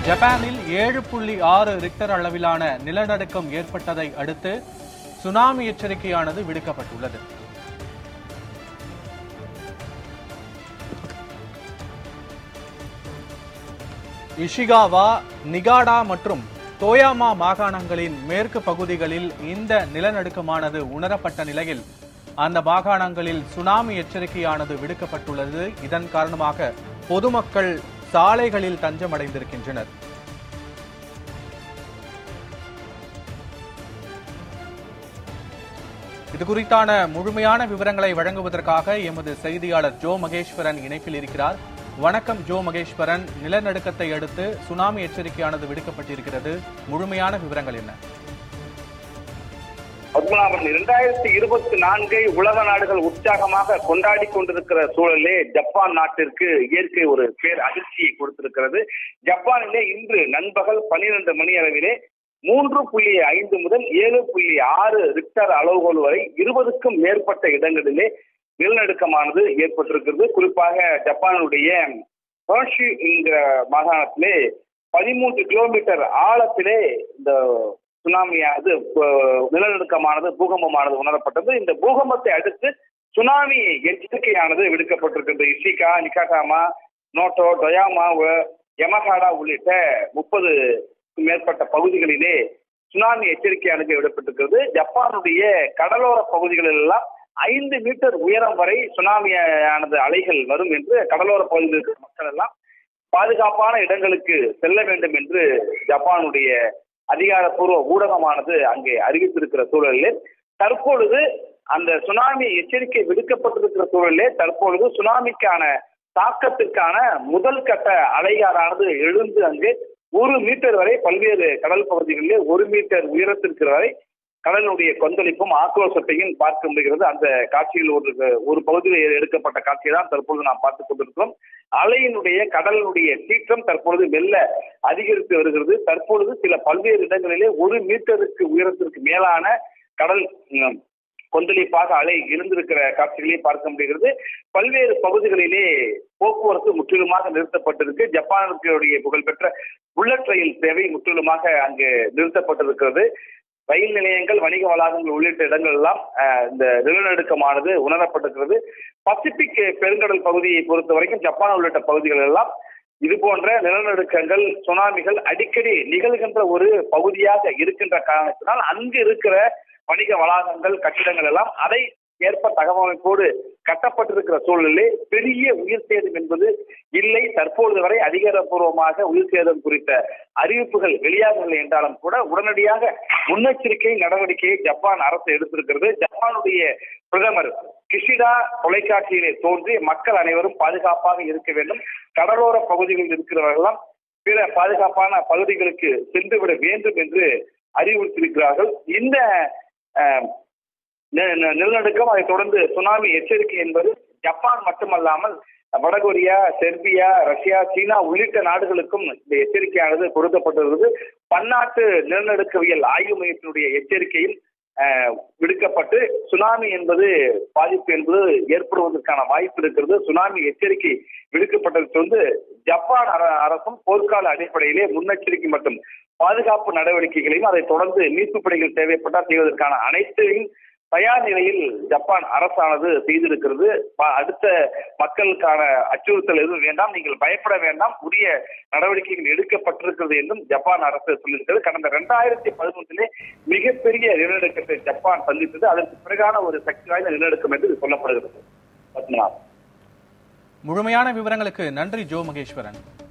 ஜப்பானில் ஏழு புள்ளி ஆறு ரிக்டர் அளவிலான நிலநடுக்கம் ஏற்பட்டதை அடுத்து சுனாமி எச்சரிக்கையானது விடுக்கப்பட்டுள்ளது இஷிகாவா நிகாடா மற்றும் தோயாமா மாகாணங்களின் மேற்கு பகுதிகளில் இந்த நிலநடுக்கமானது உணரப்பட்ட நிலையில் அந்த மாகாணங்களில் சுனாமி எச்சரிக்கையானது விடுக்கப்பட்டுள்ளது இதன் காரணமாக பொதுமக்கள் சாலைகளில் தஞ்சமடைந்திருக்கின்றனர் இது குறித்தான முழுமையான விவரங்களை வழங்குவதற்காக எமது செய்தியாளர் ஜோ மகேஸ்வரன் இணைப்பில் இருக்கிறார் வணக்கம் ஜோ மகேஸ்வரன் நிலநடுக்கத்தை அடுத்து சுனாமி எச்சரிக்கையானது விடுக்கப்பட்டிருக்கிறது முழுமையான விவரங்கள் என்ன பத்மநாபன் இரண்டாயிரத்தி இருபத்தி நான்கை உலக நாடுகள் உற்சாகமாக கொண்டாடி கொண்டிருக்கிற சூழலே ஜப்பான் நாட்டிற்கு இயற்கை ஒரு பேர் அதிர்ச்சியை கொடுத்திருக்கிறது ஜப்பானிலே இன்று நண்பகல் பன்னிரண்டு மணி அளவிலே மூன்று புள்ளி ஐந்து முதல் ஏழு புள்ளி ஆறு ரிக்டர் அளவுகோல் வரை இருபதுக்கும் மேற்பட்ட இடங்களிலே நிலநடுக்கமானது ஏற்பட்டிருக்கிறது குறிப்பாக ஜப்பானுடைய ஹோஷி என்கிற மாகாணத்திலே பதிமூன்று கிலோமீட்டர் ஆழத்திலே இந்த சுனாமியானது அஹ், நிலநடுக்கமானது பூகம்பமானது உணரப்பட்டது இந்த பூகம்பத்தை அடுத்து சுனாமி எச்சரிக்கையானது விடுக்கப்பட்டிருக்கிறது இஷிகா நிகாகாமா நோட்டோ டொயாமா வ- யமஹாடா உள்ளிட்ட முப்பது மேற்பட்ட பகுதிகளிலே சுனாமி எச்சரிக்கையானது விடப்பட்டிருக்கிறது ஜப்பானுடைய கடலோர பகுதிகளில் எல்லாம் ஐந்து மீட்டர் உயரம் வரை சுனாமியானது அலைகள் வரும் என்று கடலோர பகுதியில் இருக்கிற மக்கள் எல்லாம் பாதுகாப்பான இடங்களுக்கு செல்ல வேண்டும் என்று ஜப்பானுடைய அதிகாரப்பூர்வ ஊடகமானது அங்கே அறிவித்திருக்கிற சூழலில் தற்பொழுது அந்த சுனாமி எச்சரிக்கை விடுக்கப்பட்டிருக்கிற சூழலிலே தற்பொழுது சுனாமிக்கான தாக்கத்திற்கான முதல் கட்ட அலைகாரானது எழுந்து அங்கு ஒரு மீட்டர் வரை பல்வேறு கடல் பகுதிகளிலே ஒரு மீட்டர் உயரத்திற்கு வரை கடலுடைய கொந்தளிப்பும் ஆக்ரோஷத்தையும் பார்க்க முடிகிறது அந்த காட்சியில் ஒரு ஒரு பகுதியில் எடுக்கப்பட்ட காட்சியை தான் தற்பொழுது நாம் பார்த்துக் கொண்டிருக்கிறோம் அலையினுடைய கடலினுடைய சீற்றம் தற்பொழுது மெல்ல அதிகரித்து வருகிறது தற்பொழுது சில பல்வேறு இடங்களிலே ஒரு மீட்டருக்கு உயரத்திற்கு மேலான கடல் ம், கொந்தளிப்பாக அலை எழுந்திருக்கிற காட்சிகளையும் பார்க்க முடிகிறது பல்வேறு பகுதிகளிலே போக்குவரத்து முற்றிலுமாக நிறுத்தப்பட்டிருக்கு ஜப்பானுடைய புகழ்பெற்ற புல்லட் ரயில் சேவை முற்றிலுமாக அங்கு நிறுத்தப்பட்டிருக்கிறது ரயில் நிலையங்கள் வணிக வளாகங்கள் உள்ளிட்ட இடங்கள் எல்லாம் அஹ், இந்த நிலநடுக்கமானது உணரப்பட்டிருக்கிறது பசிபிக் பெருங்கடல் பகுதியை பொறுத்த வரைக்கும் ஜப்பான் உள்ளிட்ட பகுதிகள் எல்லாம் இது போன்ற நிலநடுக்கங்கள் சுனாமிகள் அடிக்கடி நிகழ்கின்ற ஒரு பகுதியாக இருக்கின்ற காரணத்தினால் அங்கு இருக்கிற வணிக வளாகங்கள் கட்டிடங்கள் எல்லாம் அதை ஏற்ப தகவமைப்போடு கட்டப்பட்டிருக்கிற சூழலிலே பெரிய உயிர் சேதம் என்பது இல்லை தற்பொழுது வரை அதிகாரப்பூர்வமாக உயிர் சேதம் குறித்த அறிவிப்புகள் வெளியாகவில்லை என்றாலும் கூட உடனடியாக முன்னெச்சரிக்கை நடவடிக்கையை ஜப்பான் அரசு எடுத்திருக்கிறது ஜப்பானுடைய பிரதமர் கிஷிடா தொலைக்காட்சியிலே தோன்றி மக்கள் அனைவரும் பாதுகாப்பாக இருக்க வேண்டும் கடலோர பகுதிகளில் இருக்கிறவர்களெல்லாம் பிற பாதுகாப்பான பகுதிகளுக்கு சென்றுவிட வேண்டும் என்று அறிவுறுத்தியிருக்கிறார்கள் இந்த அஹ், நி- நி- நிலநடுக்கம் அதைத் தொடர்ந்து சுனாமி எச்சரிக்கை என்பது ஜப்பான் மட்டுமல்லாமல் வடகொரியா செர்பியா ரஷ்யா சீனா உள்ளிட்ட நாடுகளுக்கும் இந்த எச்சரிக்கையானது கொடுக்கப்பட்டிருந்தது பன்னாட்டு நிலநடுக்கவியல் ஆய்வு மையத்தினுடைய எச்சரிக்கையும் அஹ், விடுக்கப்பட்டு சுனாமி என்பது பாதிப்பு என்பது ஏற்படுவதற்கான வாய்ப்பு இருக்கிறது சுனாமி எச்சரிக்கை விடுக்கப்பட்டது வந்து ஜப்பான் அர- அரசும் போர்க்கால அடிப்படையிலே முன்னெச்சரிக்கை மற்றும் பாதுகாப்பு நடவடிக்கைகளையும் அதை தொடர்ந்து மீட்பு படைகள் தேவைப்பட்டால் செய்வதற்கான அனைத்தையும் தயார் நிலையில் ஜப்பான் அரசானது செய்திருக்கிறது ப- அடுத்த மக்களுக்கான அச்சுறுத்தல் எதுவும் வேண்டாம் நீங்கள் பயப்பட வேண்டாம் உரிய நடவடிக்கைகள் எடுக்கப்பட்டிருக்கிறது என்றும் ஜப்பான் அரசு சொல்லியிருக்கிறது கடந்த இரண்டாயிரத்தி பதினொன்றிலே மிகப்பெரிய நிலநடுக்கத்தை ஜப்பான் சந்தித்தது அதற்கு பிறகான ஒரு சக்தி வாய்ந்த நிலநடுக்கம் என்று இது சொல்லப்படுகிறது பத்மநாத் முழுமையான விவரங்களுக்கு நன்றி ஜோ மகேஸ்வரன்